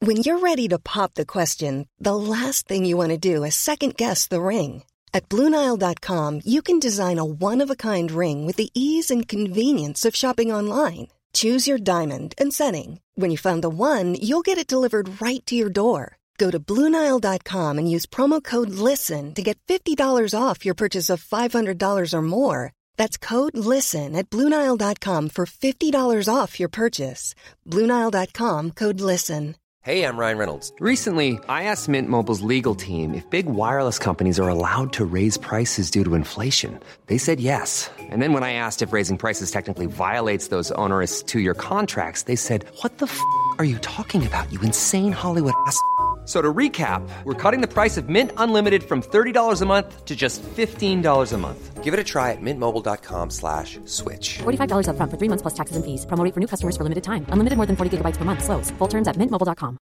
When you're ready to pop the question, the last thing you want to do is second guess the ring. At Bluenile.com, you can design a one of a kind ring with the ease and convenience of shopping online. Choose your diamond and setting. When you find the one, you'll get it delivered right to your door. Go to Bluenile.com and use promo code LISTEN to get $50 off your purchase of $500 or more. That's code LISTEN at Bluenile.com for $50 off your purchase. Bluenile.com code LISTEN. Hey, I'm Ryan Reynolds. Recently, I asked Mint Mobile's legal team if big wireless companies are allowed to raise prices due to inflation. They said yes. And then when I asked if raising prices technically violates those onerous two year contracts, they said, What the f are you talking about, you insane Hollywood ass? f- So to recap, we're cutting the price of Mint Unlimited from $30 a month to just $15 a month. Give it a try at mintmobile.com slash switch. $45 upfront for three months plus taxes and fees. Promo rate for new customers for limited time. Unlimited more than 40 gigabytes per month. Slows. Full terms at mintmobile.com.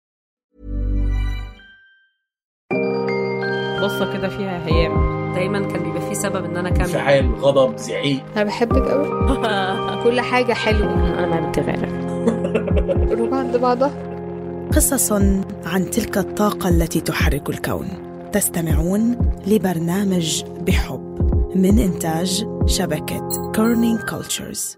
بصة كده فيها هيام دايما كان بيبقى في سبب ان انا اكمل انفعال غضب زعيق انا بحبك قوي كل حاجه حلوه انا ما بتغير قلوب عند بعضها قصص عن تلك الطاقة التي تحرك الكون تستمعون لبرنامج بحب من إنتاج شبكة كورنينج كولتشرز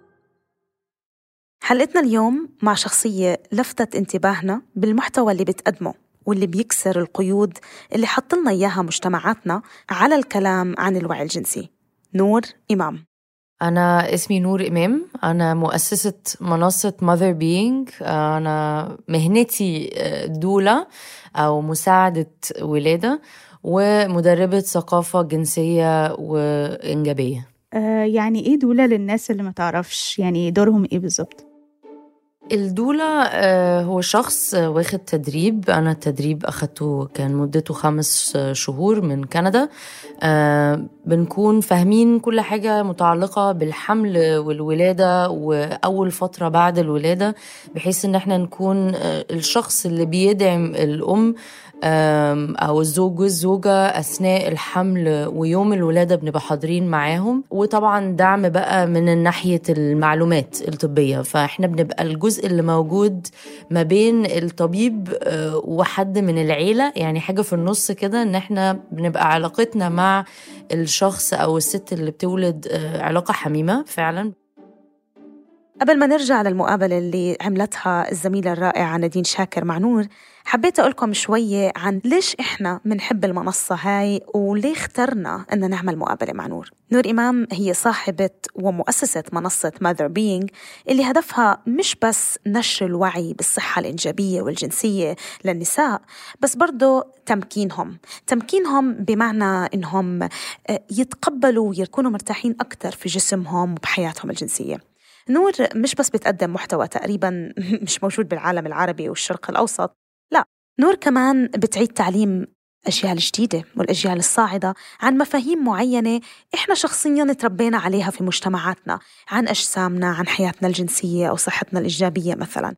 حلقتنا اليوم مع شخصية لفتت انتباهنا بالمحتوى اللي بتقدمه واللي بيكسر القيود اللي حط لنا إياها مجتمعاتنا على الكلام عن الوعي الجنسي نور إمام أنا اسمي نور إمام أنا مؤسسة منصة Mother Being أنا مهنتي دولة أو مساعدة ولادة ومدربة ثقافة جنسية وإنجابية آه يعني ايه دولة للناس اللي ما تعرفش يعني دورهم ايه بالظبط الدولة آه، هو شخص آه، واخد تدريب أنا التدريب أخدته كان مدته خمس آه، شهور من كندا آه، بنكون فاهمين كل حاجة متعلقة بالحمل والولادة وأول فترة بعد الولادة بحيث إن احنا نكون آه، الشخص اللي بيدعم الأم آم، أو الزوج والزوجة أثناء الحمل ويوم الولادة بنبقى حاضرين معاهم وطبعا دعم بقى من ناحية المعلومات الطبية فإحنا بنبقى الجزء اللي موجود ما بين الطبيب آه، وحد من العيلة يعني حاجة في النص كده إن إحنا بنبقى علاقتنا مع الشخص أو الست اللي بتولد آه، علاقة حميمة فعلا قبل ما نرجع للمقابلة اللي عملتها الزميلة الرائعة نادين شاكر مع نور حبيت أقولكم شوية عن ليش إحنا بنحب المنصة هاي وليه اخترنا أن نعمل مقابلة مع نور نور إمام هي صاحبة ومؤسسة منصة Mother Being اللي هدفها مش بس نشر الوعي بالصحة الإنجابية والجنسية للنساء بس برضو تمكينهم تمكينهم بمعنى إنهم آه، يتقبلوا ويكونوا مرتاحين أكثر في جسمهم وبحياتهم الجنسية نور مش بس بتقدم محتوى تقريبا مش موجود بالعالم العربي والشرق الأوسط لا نور كمان بتعيد تعليم أجيال جديدة والأجيال الصاعدة عن مفاهيم معينة إحنا شخصيا تربينا عليها في مجتمعاتنا عن أجسامنا عن حياتنا الجنسية أو صحتنا الإيجابية مثلا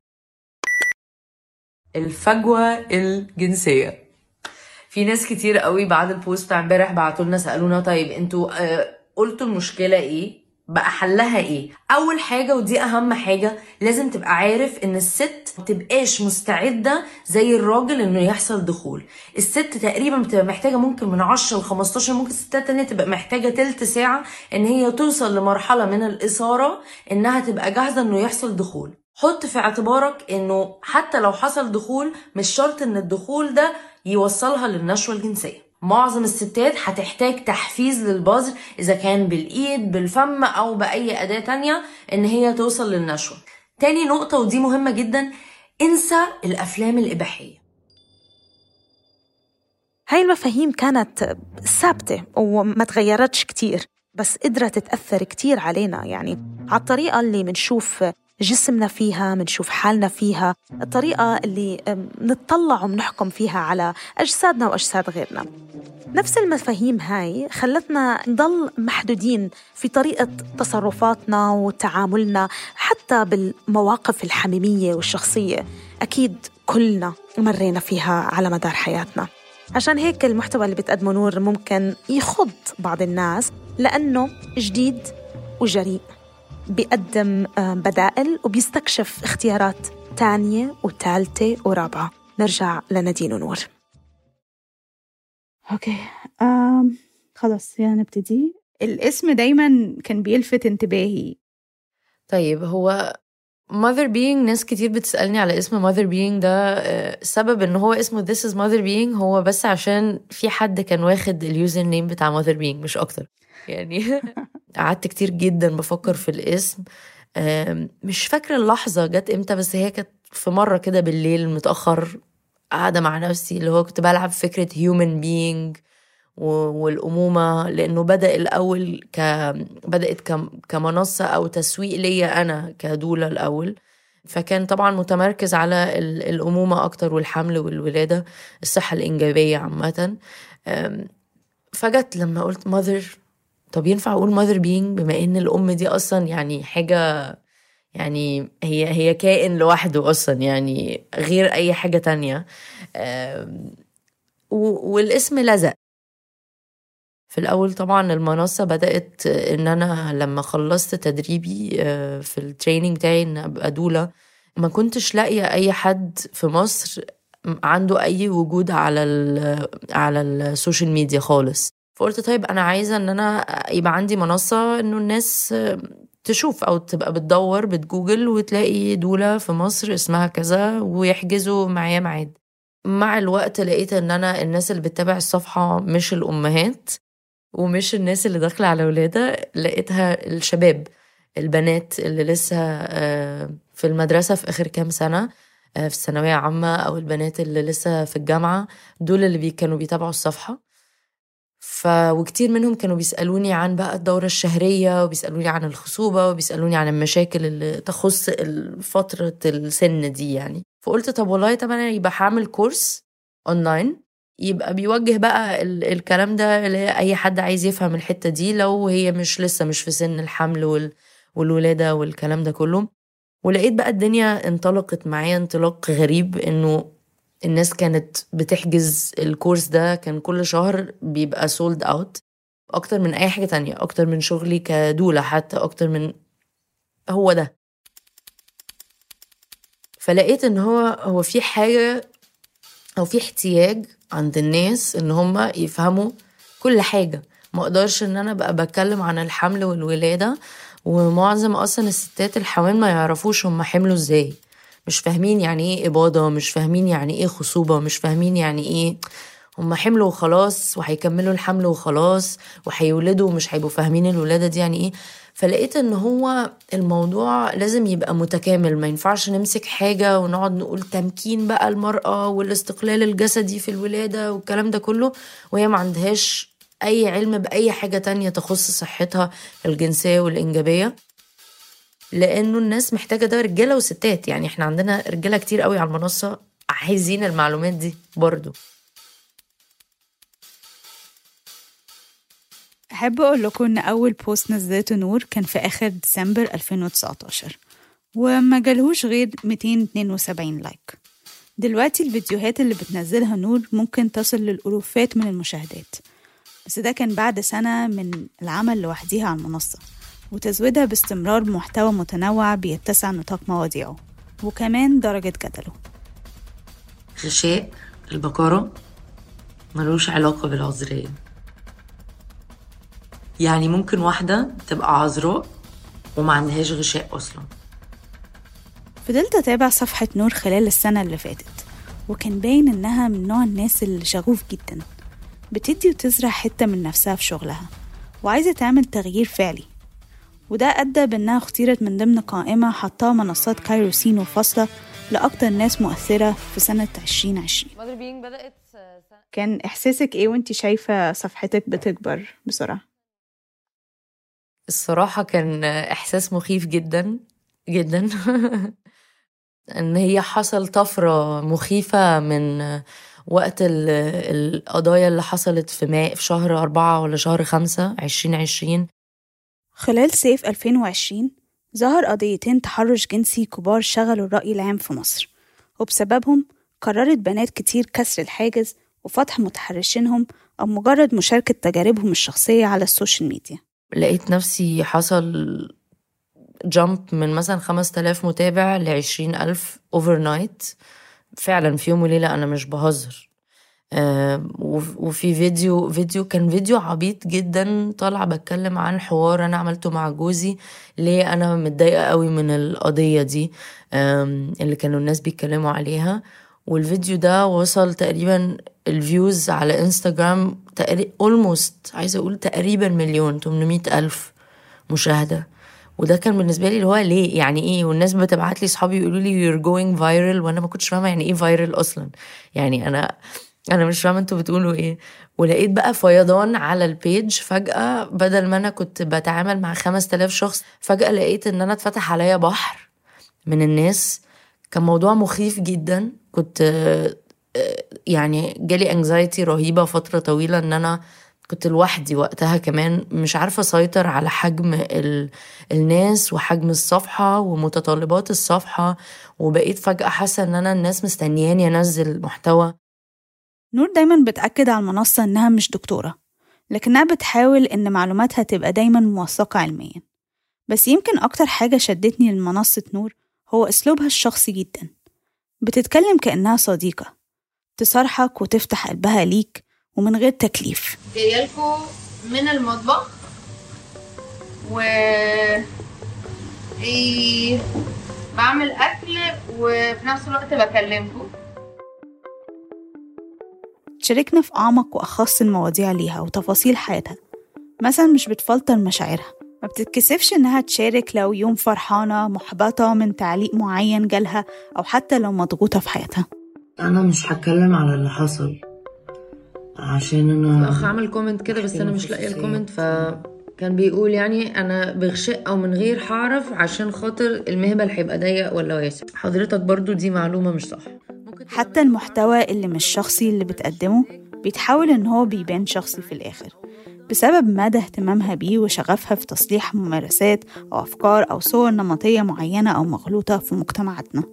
الفجوة الجنسية في ناس كتير قوي بعد البوست بتاع امبارح بعتوا لنا سالونا طيب انتوا آه، قلتوا المشكله ايه بقى حلها ايه اول حاجه ودي اهم حاجه لازم تبقى عارف ان الست ما تبقاش مستعده زي الراجل انه يحصل دخول الست تقريبا بتبقى محتاجه ممكن من 10 ل 15 ممكن ستات تانية تبقى محتاجه تلت ساعه ان هي توصل لمرحله من الاثاره انها تبقى جاهزه انه يحصل دخول حط في اعتبارك انه حتى لو حصل دخول مش شرط ان الدخول ده يوصلها للنشوة الجنسية معظم الستات هتحتاج تحفيز للبذر اذا كان بالايد بالفم او باي اداة تانية ان هي توصل للنشوة تاني نقطة ودي مهمة جدا انسى الافلام الاباحية هاي المفاهيم كانت ثابتة وما تغيرتش كتير بس قدرت تأثر كتير علينا يعني على الطريقة اللي منشوف جسمنا فيها منشوف حالنا فيها الطريقة اللي أم، نتطلع ومنحكم فيها على أجسادنا وأجساد غيرنا نفس المفاهيم هاي خلتنا نضل محدودين في طريقة تصرفاتنا وتعاملنا حتى بالمواقف الحميمية والشخصية أكيد كلنا مرينا فيها على مدار حياتنا عشان هيك المحتوى اللي بتقدمه نور ممكن يخض بعض الناس لأنه جديد وجريء بيقدم آه، بدائل وبيستكشف اختيارات تانية وثالثة ورابعة نرجع لنادين ونور اوكي آم خلاص يلا نبتدي الاسم دايما كان بيلفت انتباهي طيب هو mother being ناس كتير بتسألني على اسم mother being ده آه، سبب ان هو اسمه this is mother being هو بس عشان في حد كان واخد اليوزر نيم بتاع mother being مش اكتر يعني قعدت كتير جدا بفكر في الاسم آم، مش فاكرة اللحظة جت امتى بس هي كانت في مرة كده بالليل متأخر قاعدة مع نفسي اللي هو كنت بلعب فكرة human being و- والأمومة لأنه بدأ الأول ك بدأت كم- كمنصة أو تسويق ليا أنا كدولة الأول فكان طبعا متمركز على ال- الأمومة أكتر والحمل والولادة الصحة الإنجابية عامة أم، فجت لما قلت mother طب ينفع أقول mother being بما إن الأم دي أصلا يعني حاجة يعني هي هي كائن لوحده أصلا يعني غير أي حاجة تانية أم، و- والاسم لزق في الأول طبعا المنصة بدأت إن أنا لما خلصت تدريبي آه، في التريننج بتاعي إن أبقى دولة ما كنتش لاقية أي حد في مصر عنده أي وجود على ال على السوشيال ميديا خالص فقلت طيب أنا عايزة إن أنا يبقى عندي منصة إنه الناس آه، تشوف أو تبقى بتدور بتجوجل وتلاقي دولة في مصر اسمها كذا ويحجزوا معايا ميعاد مع الوقت لقيت ان انا الناس اللي بتتابع الصفحة مش الامهات ومش الناس اللي داخلة على ولادة لقيتها الشباب البنات اللي لسه آه، في المدرسة في آخر كام سنة آه، في الثانوية عامة أو البنات اللي لسه في الجامعة دول اللي بي كانوا بيتابعوا الصفحة ف وكتير منهم كانوا بيسألوني عن بقى الدورة الشهرية وبيسألوني عن الخصوبة وبيسألوني عن المشاكل اللي تخص ال- فترة السن دي يعني فقلت طب والله طب أنا يبقى هعمل كورس أونلاين يبقى بيوجه بقى ال- الكلام ده لأي حد عايز يفهم الحتة دي لو هي مش لسه مش في سن الحمل وال... والولادة والكلام ده كله ولقيت بقى الدنيا انطلقت معايا انطلاق غريب انه الناس كانت بتحجز الكورس ده كان كل شهر بيبقى سولد اوت اكتر من اي حاجة تانية اكتر من شغلي كدولة حتى اكتر من هو ده فلقيت ان هو هو في حاجة او في احتياج عند الناس ان هم يفهموا كل حاجة ما اقدرش ان انا ابقى بتكلم عن الحمل والولادة ومعظم اصلا الستات الحوامل ما يعرفوش هم حملوا ازاي مش فاهمين يعني ايه اباضة مش فاهمين يعني ايه خصوبة مش فاهمين يعني ايه هم حملوا وخلاص وهيكملوا الحمل وخلاص وهيولدوا ومش هيبقوا فاهمين الولادة دي يعني ايه فلقيت ان هو الموضوع لازم يبقى متكامل ما ينفعش نمسك حاجة ونقعد نقول تمكين بقى المرأة والاستقلال الجسدي في الولادة والكلام ده كله وهي ما عندهاش اي علم باي حاجة تانية تخص صحتها الجنسية والانجابية لانه الناس محتاجة ده رجالة وستات يعني احنا عندنا رجالة كتير قوي على المنصة عايزين المعلومات دي برضو أحب أقول لكم إن أول بوست نزلته نور كان في آخر ديسمبر 2019 وما جالهوش غير 272 لايك دلوقتي الفيديوهات اللي بتنزلها نور ممكن تصل للألوفات من المشاهدات بس ده كان بعد سنة من العمل لوحديها على المنصة وتزويدها باستمرار بمحتوى متنوع بيتسع نطاق مواضيعه وكمان درجة جدله غشاء البقرة ملوش علاقة بالعذرية يعني ممكن واحدة تبقى عذراء وما عندهاش غشاء أصلا فضلت أتابع صفحة نور خلال السنة اللي فاتت وكان باين إنها من نوع الناس اللي شغوف جدا بتدي وتزرع حتة من نفسها في شغلها وعايزة تعمل تغيير فعلي وده أدى بإنها اختيرت من ضمن قائمة حطها منصات كايروسين وفاصلة لأكتر ناس مؤثرة في سنة 2020 مادر بينج بدأت كان إحساسك إيه وإنتي شايفة صفحتك بتكبر بسرعة؟ الصراحة كان إحساس مخيف جدا جدا إن هي حصل طفرة مخيفة من وقت ال- القضايا اللي حصلت في ماء في شهر أربعة ولا شهر خمسة عشرين عشرين خلال صيف 2020 ظهر قضيتين تحرش جنسي كبار شغلوا الرأي العام في مصر وبسببهم قررت بنات كتير كسر الحاجز وفتح متحرشينهم أو مجرد مشاركة تجاربهم الشخصية على السوشيال ميديا لقيت نفسي حصل جامب من مثلا خمس تلاف متابع لعشرين ألف اوفر نايت فعلا في يوم وليله انا مش بهزر آه، وف- وفي فيديو فيديو كان فيديو عبيط جدا طالعه بتكلم عن حوار انا عملته مع جوزي ليه انا متضايقه قوي من القضيه دي آم، اللي كانوا الناس بيتكلموا عليها والفيديو ده وصل تقريبا الفيوز على انستغرام تقريبا اولموست عايزه اقول تقريبا مليون 800 الف مشاهده وده كان بالنسبه لي اللي هو ليه يعني ايه والناس بتبعت لي صحابي يقولوا لي you're going viral وانا ما كنتش فاهمه يعني ايه viral اصلا يعني انا انا مش فاهمه انتوا بتقولوا ايه ولقيت بقى فيضان على البيج فجاه بدل ما انا كنت بتعامل مع 5000 شخص فجاه لقيت ان انا اتفتح عليا بحر من الناس كان موضوع مخيف جدا كنت آه، آه، يعني جالي انكزايتي رهيبه فتره طويله ان انا كنت لوحدي وقتها كمان مش عارفه اسيطر على حجم ال... الناس وحجم الصفحه ومتطلبات الصفحه وبقيت فجاه حاسه ان انا الناس مستنياني انزل محتوى نور دايما بتأكد على المنصة إنها مش دكتورة لكنها بتحاول إن معلوماتها تبقى دايما موثقة علميا بس يمكن أكتر حاجة شدتني لمنصة نور هو أسلوبها الشخصي جدا بتتكلم كأنها صديقة تصارحك وتفتح قلبها ليك ومن غير تكليف جايه لكم من المطبخ و إيه... بعمل اكل وفي نفس الوقت بكلمكم تشاركنا في أعمق وأخص المواضيع ليها وتفاصيل حياتها مثلا مش بتفلتر مشاعرها ما بتتكسفش إنها تشارك لو يوم فرحانة محبطة من تعليق معين جالها أو حتى لو مضغوطة في حياتها انا مش هتكلم على اللي حصل عشان انا اخ عمل كومنت كده بس انا مش لاقيه الكومنت فكان بيقول يعني انا بغشاء او من غير هعرف عشان خاطر المهبل هيبقى ضيق ولا واسع حضرتك برضو دي معلومه مش صح حتى المحتوى اللي مش شخصي اللي بتقدمه بيتحول إن هو بيبان شخصي في الآخر بسبب مدى اهتمامها بيه وشغفها في تصليح ممارسات أو أفكار أو صور نمطية معينة أو مغلوطة في مجتمعاتنا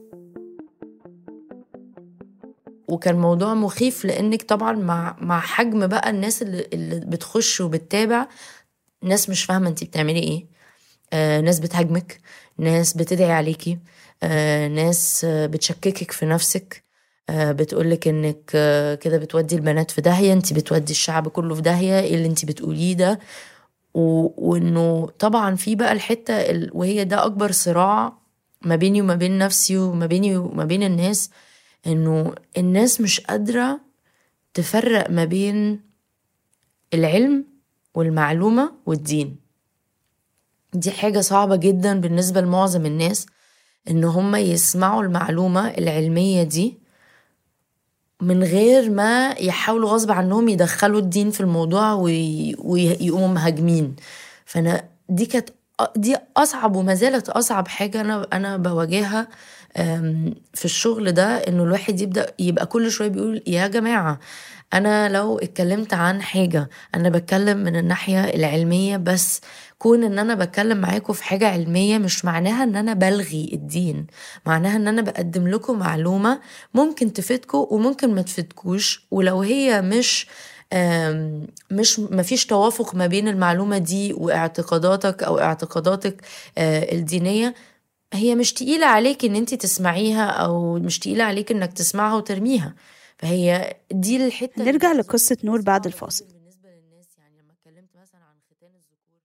وكان موضوع مخيف لانك طبعا مع مع حجم بقى الناس اللي, اللي بتخش وبتتابع ناس مش فاهمه انت بتعملي ايه آه ناس بتهاجمك ناس بتدعي عليكي آه ناس آه بتشككك في نفسك آه بتقولك انك آه كده بتودي البنات في داهيه انت بتودي الشعب كله في داهيه ايه اللي انت بتقوليه ده و... وانه طبعا في بقى الحته ال... وهي ده اكبر صراع ما بيني وما بين نفسي وما بيني وما بين الناس انه الناس مش قادره تفرق ما بين العلم والمعلومه والدين دي حاجه صعبه جدا بالنسبه لمعظم الناس ان هم يسمعوا المعلومه العلميه دي من غير ما يحاولوا غصب عنهم يدخلوا الدين في الموضوع وي- ويقوموا مهاجمين فانا دي كانت دي اصعب وما زالت اصعب حاجه انا انا بواجهها أم، في الشغل ده انه الواحد يبدا يبقى كل شويه بيقول يا جماعه انا لو اتكلمت عن حاجه انا بتكلم من الناحيه العلميه بس كون ان انا بتكلم معاكم في حاجه علميه مش معناها ان انا بلغي الدين معناها ان انا بقدم لكم معلومه ممكن تفيدكم وممكن ما تفيدكوش ولو هي مش آم، مش مفيش توافق ما بين المعلومة دي واعتقاداتك أو اعتقاداتك آه، الدينية هي مش تقيلة عليك إن أنت تسمعيها أو مش تقيلة عليك إنك تسمعها وترميها فهي دي الحتة هنرجع لقصة نور بعد الفاصل بالنسبة للناس يعني لما اتكلمت مثلا عن ختان الذكور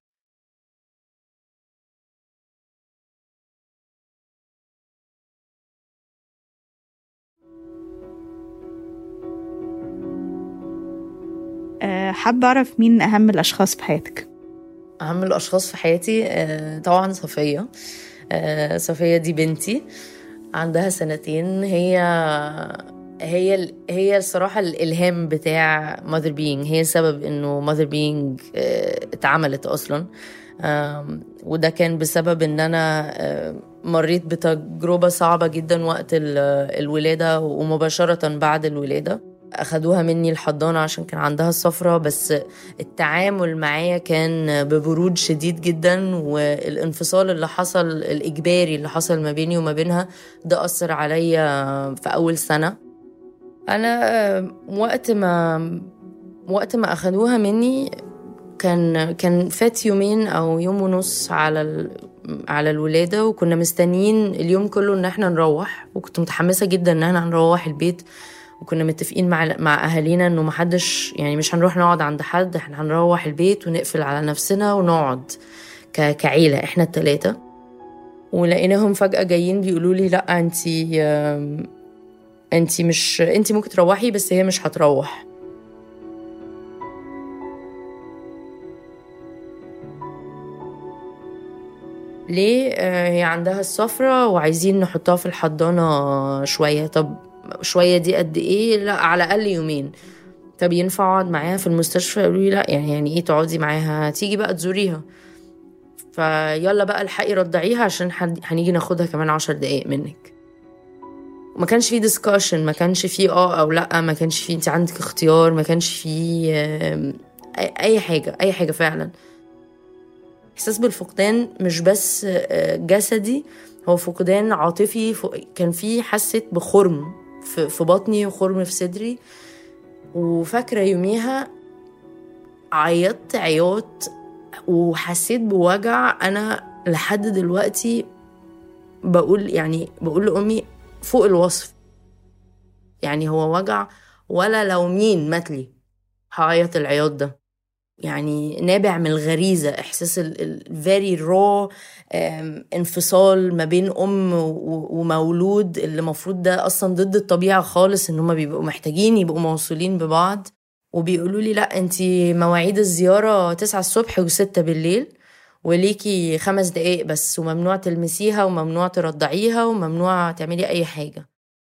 أه حابة أعرف مين أهم الأشخاص في حياتك أهم الأشخاص في حياتي آه، طبعا صفية آه، صفية دي بنتي عندها سنتين هي هي ال- هي الصراحة الإلهام بتاع mother being هي سبب إنه mother being آه، اتعملت أصلا آم، وده كان بسبب إن أنا آه، مريت بتجربة صعبة جدا وقت ال- الولادة ومباشرة بعد الولادة أخدوها مني الحضانة عشان كان عندها الصفرة بس التعامل معايا كان ببرود شديد جدا والانفصال اللي حصل الإجباري اللي حصل ما بيني وما بينها ده أثر عليا في أول سنة أنا وقت ما وقت ما أخدوها مني كان كان فات يومين أو يوم ونص على ال... على الولاده وكنا مستنيين اليوم كله ان احنا نروح وكنت متحمسه جدا ان احنا هنروح البيت وكنا متفقين مع مع اهالينا انه محدش يعني مش هنروح نقعد عند حد احنا هنروح البيت ونقفل على نفسنا ونقعد ك- كعيله احنا التلاته ولقيناهم فجاه جايين بيقولوا لي لا انتي آم، انتي مش انتي ممكن تروحي بس هي مش هتروح ليه آه، هي عندها الصفرة وعايزين نحطها في الحضانة شوية طب شوية دي قد ايه لا على الأقل يومين طب ينفع اقعد معاها في المستشفى يقولوا لي لا يعني يعني ايه تقعدي معاها تيجي بقى تزوريها فيلا بقى الحقي رضعيها عشان هن- هنيجي ناخدها كمان عشر دقايق منك ما كانش في ديسكشن ما كانش في اه او لا ما كانش في انت عندك اختيار ما كانش في آم، اي أي حاجه اي حاجه فعلا احساس بالفقدان مش بس آه، جسدي هو فقدان عاطفي ف- كان في حسيت بخرم في في بطني وخرم في صدري وفاكره يوميها عيطت عياط وحسيت بوجع انا لحد دلوقتي بقول يعني بقول لامي فوق الوصف يعني هو وجع ولا لو مين ماتلي هعيط العياط ده يعني نابع من الغريزة إحساس ال very raw آم، انفصال ما بين أم و- و- ومولود اللي المفروض ده أصلا ضد الطبيعة خالص إن هما بيبقوا محتاجين يبقوا موصولين ببعض وبيقولوا لي لا انتي مواعيد الزيارة تسعة الصبح وستة بالليل وليكي خمس دقايق بس وممنوع تلمسيها وممنوع ترضعيها وممنوع تعملي أي حاجة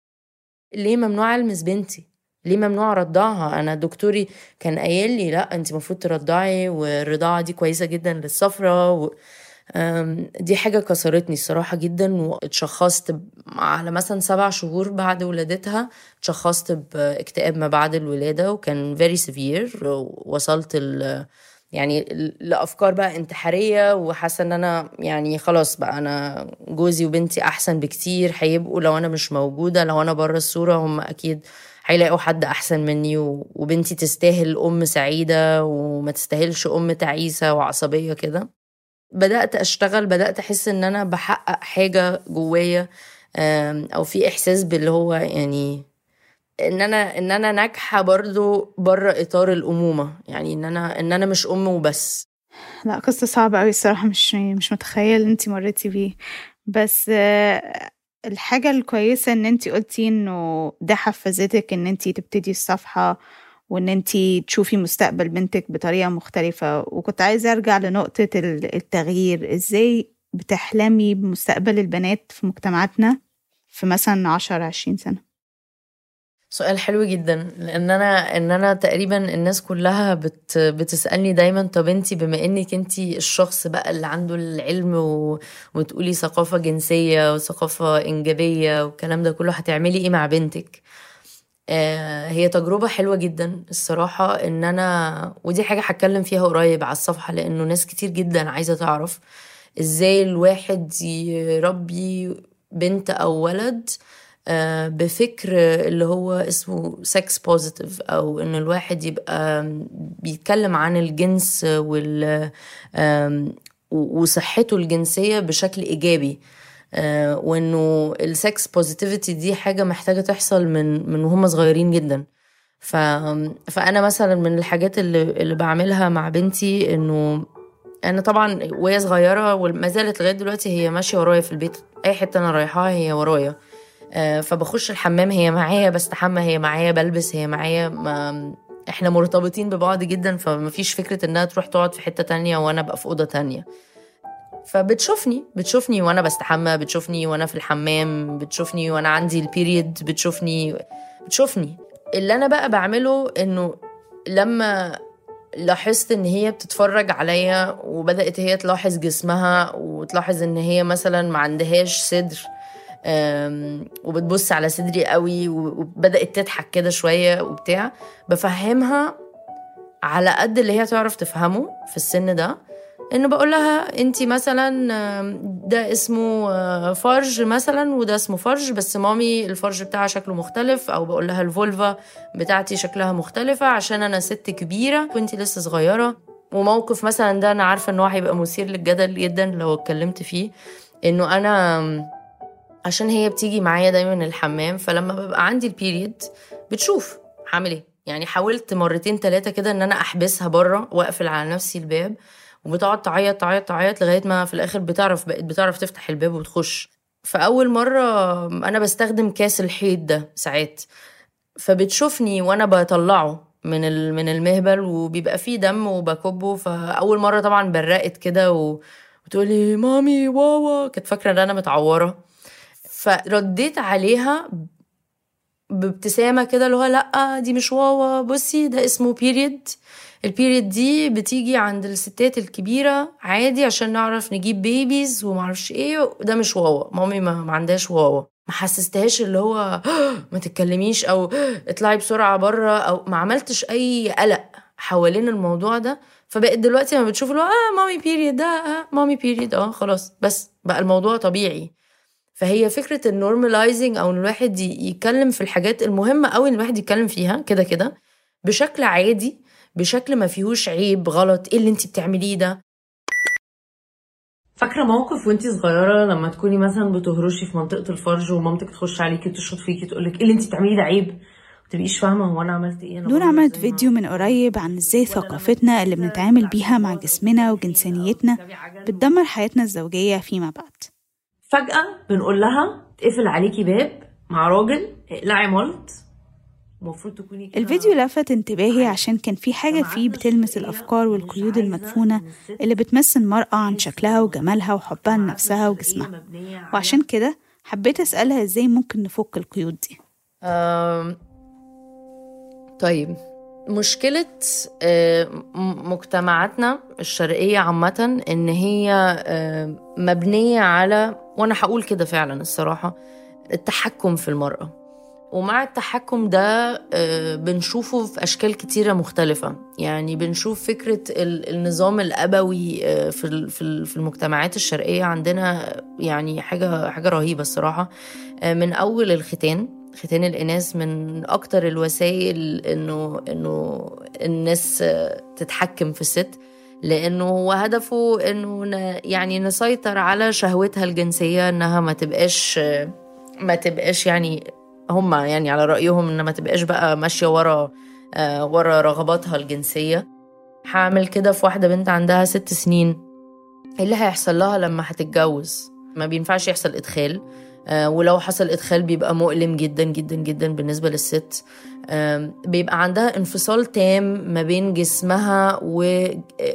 ليه ممنوع ألمس بنتي ليه ممنوع ارضعها انا دكتوري كان قايل لي لا انت المفروض ترضعي والرضاعه دي كويسه جدا للصفرة و... أم، دي حاجه كسرتني الصراحه جدا واتشخصت ب- على مثلا سبع شهور بعد ولادتها اتشخصت باكتئاب ما بعد الولاده وكان very severe وصلت ال... يعني لافكار بقى انتحاريه وحاسه ان انا يعني خلاص بقى انا جوزي وبنتي احسن بكتير هيبقوا لو انا مش موجوده لو انا بره الصوره هم اكيد هيلاقوا حد احسن مني و- وبنتي تستاهل ام سعيده وما تستاهلش ام تعيسه وعصبيه كده بدات اشتغل بدات احس ان انا بحقق حاجه جوايا آم، او في احساس باللي هو يعني ان انا ان انا ناجحه برضو بره اطار الامومه يعني ان انا ان انا مش ام وبس لا قصة صعبة قوي الصراحة مش مش متخيل انتي مريتي بيه بس آه، الحاجة الكويسة ان انتي قلتي انه ده حفزتك ان انتي تبتدي الصفحة وان انتي تشوفي مستقبل بنتك بطريقة مختلفة وكنت عايزة ارجع لنقطة ال- التغيير ازاي بتحلمي بمستقبل البنات في مجتمعاتنا في مثلا عشر عشرين سنة سؤال حلو جدا لان انا ان انا تقريبا الناس كلها بت بتسالني دايما طب انتي بما انك انتي الشخص بقى اللي عنده العلم و... وتقولي ثقافه جنسيه وثقافه انجابيه والكلام ده كله هتعملي ايه مع بنتك آه هي تجربه حلوه جدا الصراحه ان انا ودي حاجه هتكلم فيها قريب على الصفحه لانه ناس كتير جدا عايزه تعرف ازاي الواحد يربي بنت او ولد آه، بفكر اللي هو اسمه سكس بوزيتيف او ان الواحد يبقى بيتكلم عن الجنس وال آم، و- وصحته الجنسيه بشكل ايجابي آه، وانه السكس بوزيتيفيتي دي حاجه محتاجه تحصل من من وهم صغيرين جدا ف... فانا مثلا من الحاجات اللي, اللي بعملها مع بنتي انه انا طبعا وهي صغيره وما زالت لغايه دلوقتي هي ماشيه ورايا في البيت اي حته انا رايحاها هي ورايا آه، فبخش الحمام هي معايا بستحمى هي معايا بلبس هي معايا ما احنا مرتبطين ببعض جدا فمفيش فكره انها تروح تقعد في حته تانية وانا ابقى في اوضه تانية فبتشوفني بتشوفني وانا بستحمى بتشوفني وانا في الحمام بتشوفني وانا عندي البيريد بتشوفني بتشوفني اللي انا بقى بعمله انه لما لاحظت ان هي بتتفرج عليا وبدات هي تلاحظ جسمها وتلاحظ ان هي مثلا ما عندهاش صدر أم، وبتبص على صدري قوي وبدات تضحك كده شويه وبتاع بفهمها على قد اللي هي تعرف تفهمه في السن ده انه بقول لها انت مثلا آم، ده اسمه آه، فرج مثلا وده اسمه فرج بس مامي الفرج بتاعها شكله مختلف او بقول لها الفولفا بتاعتي شكلها مختلفة عشان انا ست كبيرة وانت لسه صغيرة وموقف مثلا ده انا عارفه ان هو هيبقى مثير للجدل جدا لو اتكلمت فيه انه انا عشان هي بتيجي معايا دايما الحمام فلما ببقى عندي البيريد بتشوف هعمل ايه يعني حاولت مرتين ثلاثه كده ان انا احبسها بره واقفل على نفسي الباب وبتقعد تعيط تعيط تعيط لغايه ما في الاخر بتعرف بقت بتعرف تفتح الباب وتخش فاول مره انا بستخدم كاس الحيط ده ساعات فبتشوفني وانا بطلعه من من المهبل وبيبقى فيه دم وبكبه فاول مره طبعا برقت كده و... وتقولي مامي واوا كانت فاكره ان انا متعوره فرديت عليها بابتسامه كده اللي هو لا دي مش واوا بصي ده اسمه بيريد البيريد دي بتيجي عند الستات الكبيره عادي عشان نعرف نجيب بيبيز ومعرفش ايه ده مش واوا مامي ما, ما عندهاش واوا ما حسستهاش اللي هو ما تتكلميش او اطلعي بسرعه بره او ما عملتش اي قلق حوالين الموضوع ده فبقت دلوقتي لما بتشوف اللي هو اه مامي بيريد ده اه مامي بيريد اه خلاص بس بقى الموضوع طبيعي فهي فكره النورماليزنج او ان الواحد يتكلم في الحاجات المهمه قوي ان الواحد يتكلم فيها كده كده بشكل عادي بشكل ما فيهوش عيب غلط ايه اللي انت بتعمليه ده فاكره موقف وانت صغيره لما تكوني مثلا بتهرشي في منطقه الفرج ومامتك تخش عليكي تشخط فيكي تقول لك ايه اللي انت بتعمليه ده عيب ما تبقيش فاهمه هو انا عملت ايه نور عملت فيديو من قريب عن ازاي ثقافتنا اللي بنتعامل بيها مع جسمنا وجنسانيتنا بتدمر حياتنا الزوجيه فيما بعد فجاه بنقول لها تقفل عليكي باب مع راجل اقلعي ملط المفروض تكوني كده الفيديو لفت انتباهي عشان كان في حاجة فيه بتلمس الأفكار والقيود المدفونة اللي بتمس المرأة عن شكلها وجمالها وحبها لنفسها وجسمها وعشان كده حبيت أسألها إزاي ممكن نفك القيود دي أم... طيب مشكلة مجتمعاتنا الشرقية عامة إن هي مبنية على وأنا هقول كده فعلا الصراحة التحكم في المرأة ومع التحكم ده بنشوفه في أشكال كتيرة مختلفة يعني بنشوف فكرة النظام الأبوي في في المجتمعات الشرقية عندنا يعني حاجة حاجة رهيبة الصراحة من أول الختان ختان الإناث من أكتر الوسائل إنه إنه الناس تتحكم في الست لأنه هو هدفه إنه يعني نسيطر على شهوتها الجنسية إنها ما تبقاش ما تبقاش يعني هم يعني على رأيهم إن ما تبقاش بقى ماشية ورا آه ورا رغباتها الجنسية هعمل كده في واحدة بنت عندها ست سنين ايه اللي هيحصل لها لما هتتجوز ما بينفعش يحصل إدخال آه ولو حصل إدخال بيبقى مؤلم جدا جدا جدا بالنسبة للست آه بيبقى عندها انفصال تام ما بين جسمها و...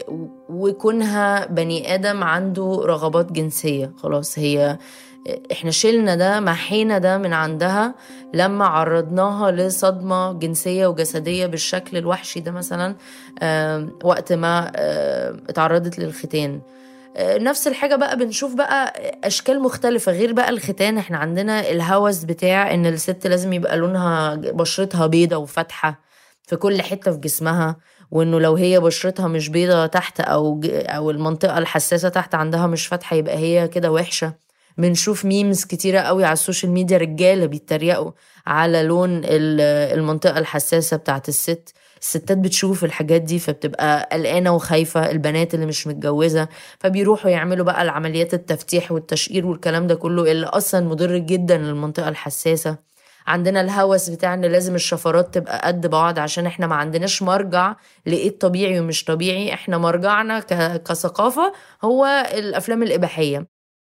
وكونها بني آدم عنده رغبات جنسية خلاص هي احنا شلنا ده محينا ده من عندها لما عرضناها لصدمة جنسية وجسدية بالشكل الوحشي ده مثلا وقت ما اتعرضت للختان نفس الحاجة بقى بنشوف بقى أشكال مختلفة غير بقى الختان احنا عندنا الهوس بتاع إن الست لازم يبقى لونها بشرتها بيضة وفاتحة في كل حتة في جسمها وإنه لو هي بشرتها مش بيضة تحت أو أو المنطقة الحساسة تحت عندها مش فاتحة يبقى هي كده وحشة بنشوف ميمز كتيرة قوي على السوشيال ميديا رجالة بيتريقوا على لون المنطقة الحساسة بتاعت الست الستات بتشوف الحاجات دي فبتبقى قلقانة وخايفة البنات اللي مش متجوزة فبيروحوا يعملوا بقى العمليات التفتيح والتشقير والكلام ده كله اللي أصلا مضر جدا للمنطقة الحساسة عندنا الهوس بتاع ان لازم الشفرات تبقى قد بعض عشان احنا ما عندناش مرجع لايه الطبيعي ومش طبيعي احنا مرجعنا كثقافة هو الافلام الاباحية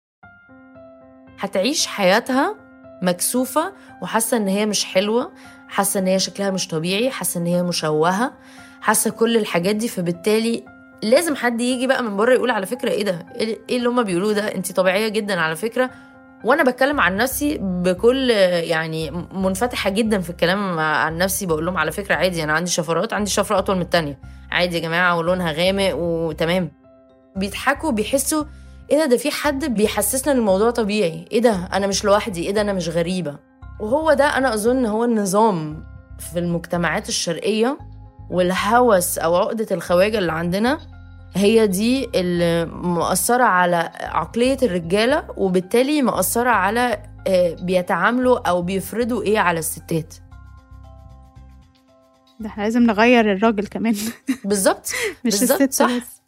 هتعيش حياتها مكسوفة وحاسة ان هي مش حلوة حاسة ان هي شكلها مش طبيعي حاسة ان هي مشوهة حاسة كل الحاجات دي فبالتالي لازم حد يجي بقى من بره يقول على فكرة ايه ده ايه اللي هما بيقولوه ده انت طبيعية جدا على فكرة وانا بتكلم عن نفسي بكل يعني منفتحة جدا في الكلام عن نفسي بقول لهم على فكرة عادي انا عندي شفرات عندي شفرة اطول من التانية عادي يا جماعة ولونها غامق وتمام بيضحكوا بيحسوا ايه ده ده في حد بيحسسنا ان الموضوع طبيعي ايه ده انا مش لوحدي ايه ده انا مش غريبه وهو ده انا اظن هو النظام في المجتمعات الشرقيه والهوس او عقده الخواجه اللي عندنا هي دي اللي مؤثرة على عقلية الرجالة وبالتالي مؤثرة على بيتعاملوا أو بيفرضوا إيه على الستات ده احنا لازم نغير الراجل كمان بالظبط مش بالظبط، الست صح. بس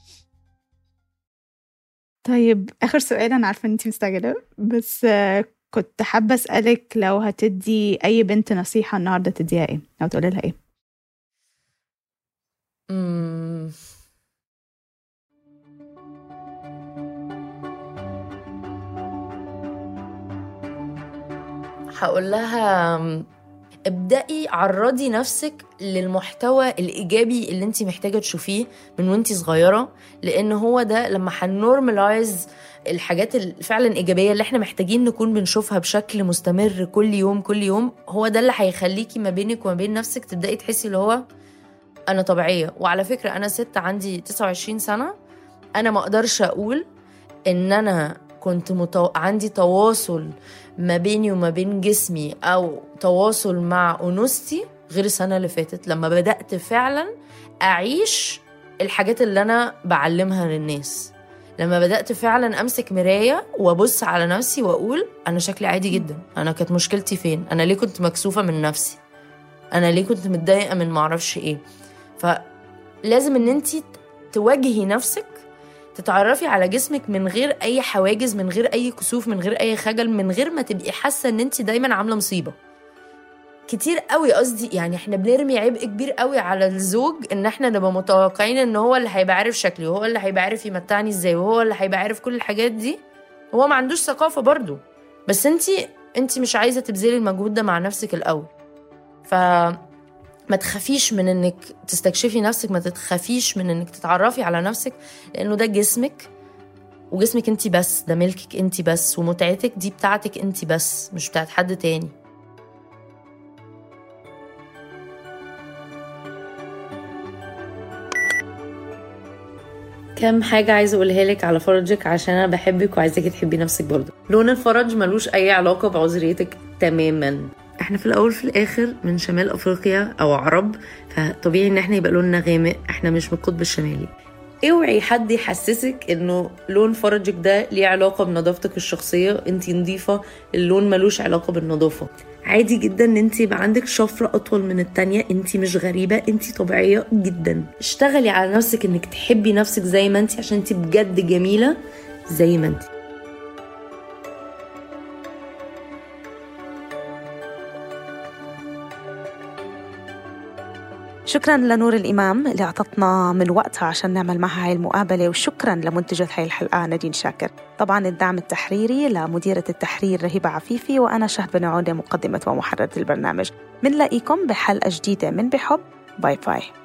طيب آخر سؤال أنا عارفة إن أنتي مستعجلة بس آه، كنت حابة أسألك لو هتدي أي بنت نصيحة النهاردة تديها إيه؟ أو تقولي لها إيه؟ مم. هقول لها م، ابدأي عرضي نفسك للمحتوى الإيجابي اللي انت محتاجة تشوفيه من وانت صغيرة لأن هو ده لما هنورملايز الحاجات ال- فعلا إيجابية اللي احنا محتاجين نكون بنشوفها بشكل مستمر كل يوم كل يوم هو ده اللي هيخليكي ما بينك وما بين نفسك تبدأي تحسي اللي هو انا طبيعيه وعلى فكره انا ست عندي 29 سنه انا ما اقدرش اقول ان انا كنت متو... عندي تواصل ما بيني وما بين جسمي او تواصل مع انوثتي غير السنه اللي فاتت لما بدات فعلا اعيش الحاجات اللي انا بعلمها للناس لما بدات فعلا امسك مرايه وابص على نفسي واقول انا شكلي عادي جدا انا كانت مشكلتي فين انا ليه كنت مكسوفه من نفسي انا ليه كنت متضايقه من معرفش ايه فلازم ان انت تواجهي نفسك تتعرفي على جسمك من غير اي حواجز من غير اي كسوف من غير اي خجل من غير ما تبقي حاسه ان انت دايما عامله مصيبه كتير قوي قصدي يعني احنا بنرمي عبء كبير قوي على الزوج ان احنا نبقى متوقعين ان هو اللي هيبقى عارف شكلي وهو اللي هيبقى عارف يمتعني ازاي وهو اللي هيبقى عارف كل الحاجات دي هو ما عندوش ثقافه برضو بس انت انت مش عايزه تبذلي المجهود ده مع نفسك الاول ف ما تخافيش من انك تستكشفي نفسك ما تتخافيش من انك تتعرفي على نفسك لانه ده جسمك وجسمك انت بس ده ملكك انت بس ومتعتك دي بتاعتك انت بس مش بتاعت حد تاني كام حاجة عايزة أقولها لك على فرجك عشان أنا بحبك وعايزاكي تحبي نفسك برضه لون الفرج ملوش أي علاقة بعذريتك تماما احنا في الأول في الآخر من شمال أفريقيا أو عرب فطبيعي إن احنا يبقى لوننا غامق احنا مش من القطب الشمالي اوعي حد يحسسك انه لون فرجك ده ليه علاقة بنظافتك الشخصية انتي نظيفة اللون ملوش علاقة بالنظافة عادي جدا ان انت يبقى عندك شفرة اطول من التانية انت مش غريبة انت طبيعية جدا اشتغلي على نفسك انك تحبي نفسك زي ما انت عشان انت بجد جميلة زي ما انت شكرا لنور الإمام اللي أعطتنا من وقتها عشان نعمل معها هاي المقابلة وشكرا لمنتجة هاي الحلقة نادين شاكر طبعا الدعم التحريري لمديرة التحرير رهيبة عفيفي وأنا شهد بن عودة مقدمة ومحررة البرنامج منلاقيكم بحلقة جديدة من بحب باي باي